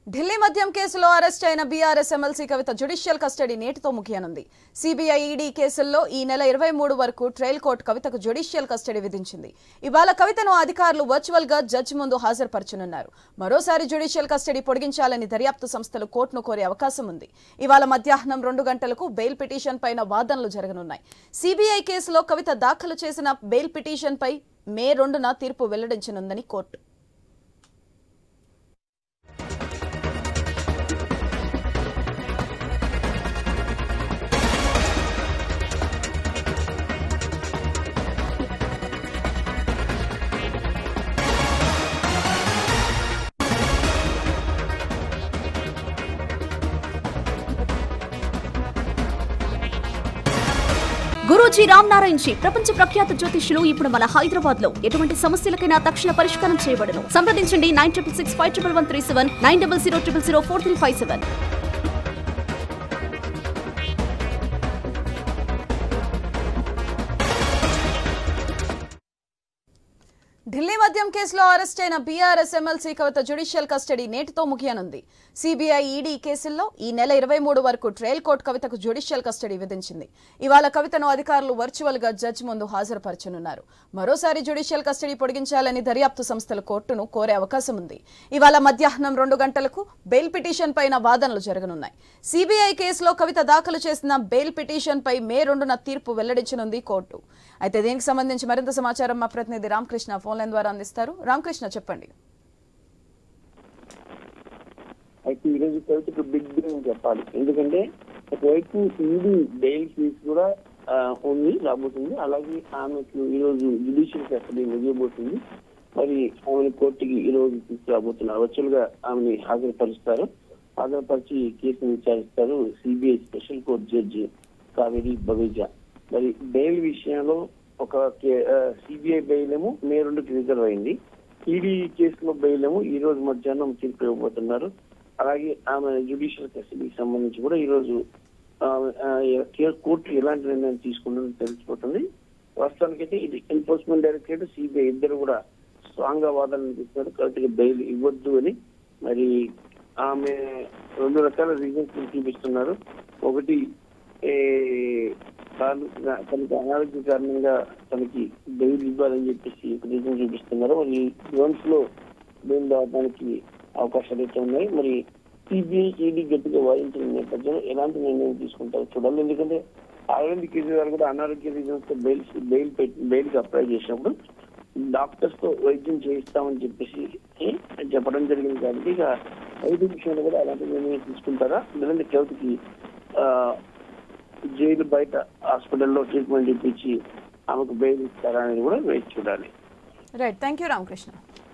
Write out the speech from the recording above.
ఢిల్లీ మద్యం కేసులో అరెస్ట్ అయిన BRS MLC Kavitha judicial custody నేటితో ముగియనుంది సిబిఐ ఈడీ కేసుల్లో ఈ నెల ఇరవై మూడు వరకు ట్రయల్ కోర్టు కవితకు జ్యుడిషియల్ కస్టడీ విధించింది ఇవాళ కవితను అధికారులు వర్చువల్ గా జడ్జి ముందు హాజరుపరచనున్నారు మరోసారి జ్యుడిషియల్ కస్టడీ పొడిగించాలని దర్యాప్తు సంస్థలు కోర్టును కోరే అవకాశం ఉంది ఇవాళ మధ్యాహ్నం రెండు గంటలకు బెయిల్ పిటిషన్ పైన వాదనలు జరగనున్నాయి సిబిఐ కేసులో కవిత దాఖలు చేసిన బెయిల్ పిటిషన్ పై మే రెండున తీర్పు వెల్లడించనుందని కోర్టు గురూజీ రామ్ నారాయణ్ జీ ప్రపంచ ప్రఖ్యాత జ్యోతిష్యులు ఇప్పుడు మన హైదరాబాద్ లో ఎటువంటి సమస్యలకైనా తక్షణ పరిష్కారం చేయబడను సంప్రదించండి nine triple six five triple one three seven nine double zero triple zero four three five seven Delhi మద్యం కేసులో అరెస్ట్ అయిన BRS MLC Kavitha judicial custody నేటితో ముగియనుంది సిబిఐ ఈడీ కేసుల్లో ఈ నెల ఇరవై మూడు వరకు ట్రయల్ కోర్టు కవితకు జ్యుడిషియల్ కస్టడీ విధించింది ఇవాళ కవితను అధికారులు వర్చువల్ గా జడ్జి ముందు హాజరుపరచనున్నారు మరోసారి జ్యుడిషియల్ కస్టడీ పొడిగించాలని దర్యాప్తు సంస్థల కోర్టును కోరే అవకాశం ఉంది ఇవాళ మధ్యాహ్నం రెండు గంటలకు బెయిల్ పిటిషన్ పైన వాదనలు జరగనున్నాయి సిబిఐ కేసులో కవిత దాఖలు చేసిన బెయిల్ పిటిషన్ పై మే రెండున తీర్పు వెల్లడించనుంది కోర్టు అయితే దీనికి సంబంధించి మరింత సమాచారం మా ప్రతినిధి రామకృష్ణ ఫోన్ లైన్ ద్వారా అందిస్తారు రామకృష్ణ చెప్పండి అయితే ఈ రోజు కవితకు బిగ్ డే అని చెప్పాలి ఎందుకంటే ఒకవైపు ఈడీ బెయిల్ కేసు కూడా ఆ, ఉంది రాబోతుంది అలాగే ఆమెకు ఈ రోజు జ్యుడిషియల్ కస్టడీ ముగియబోతుంది మరి ఆమెను కోర్టుకి ఈ రోజు తీసుకురాబోతున్నారు వర్చువల్ గా ఆమెని హాజరుపరుస్తారు హాజరుపరిచి కేసును విచారిస్తారు CBI special court judge Kaveri Baweja మరి బెయిల్ విషయంలో ఒక సిబిఐ బెయిల్ ఏమో మే రెండుకి రిజర్వ్ అయింది ఈడీ కేసులో బెయిల్ ఏమో ఈ రోజు మధ్యాహ్నం తీర్పు ఇవ్వబోతున్నారు అలాగే ఆమె జ్యుడిషియల్ కస్టడీకి సంబంధించి కూడా ఈ రోజు ఆమె, ఆ, ఏ- కోర్టు ఎలాంటి నిర్ణయం తీసుకుంటుందో తెలిసిపోతుంది వాస్తవానికైతే ఇది ఎన్ఫోర్స్మెంట్ డైరెక్టరేట్ సిబిఐ ఇద్దరు కూడా స్ట్రాంగ్ గా వాదన చేస్తున్నారు కవితకి బెయిల్ ఇవ్వద్దు అని మరి ఆమె రెండు రకాల రీజన్స్ చూపిస్తున్నారు ఒకటి ఏ, తాను తనకి అనారోగ్య కారణంగా తనకి బెయిల్ ఇవ్వాలని చెప్పేసి ఒక రీజన్ చూపిస్తున్నారు మరి జోన్స్ లో బెయిల్ రావడానికి అవకాశాలు అయితే ఉన్నాయి మరి సిబిఐ ఈడీ గట్టిగా వాదించిన నేపథ్యంలో ఎలాంటి నిర్ణయం తీసుకుంటారో చూడాలి ఎందుకంటే అరవింద్ కేజ్రీవాల్ కూడా అనారోగ్య రీజన్స్ తో బెయిల్ బెయిల్ బెయిల్ కి అప్లై చేసినప్పుడు డాక్టర్స్ తో వైద్యం చేయిస్తామని చెప్పేసి ఏ, చెప్పడం జరిగింది కాబట్టి ఇక వైద్య విషయంలో కూడా అలాంటి నిర్ణయం తీసుకుంటారా లేదంటే కవితకి ఆ, జైలు బయట హాస్పిటల్లో ట్రీట్మెంట్ ఇప్పించి ఆమెకు బెయిల్ ఇస్తారా అనేది కూడా వేచి చూడాలి రైట్ థ్యాంక్ యూ రామకృష్ణ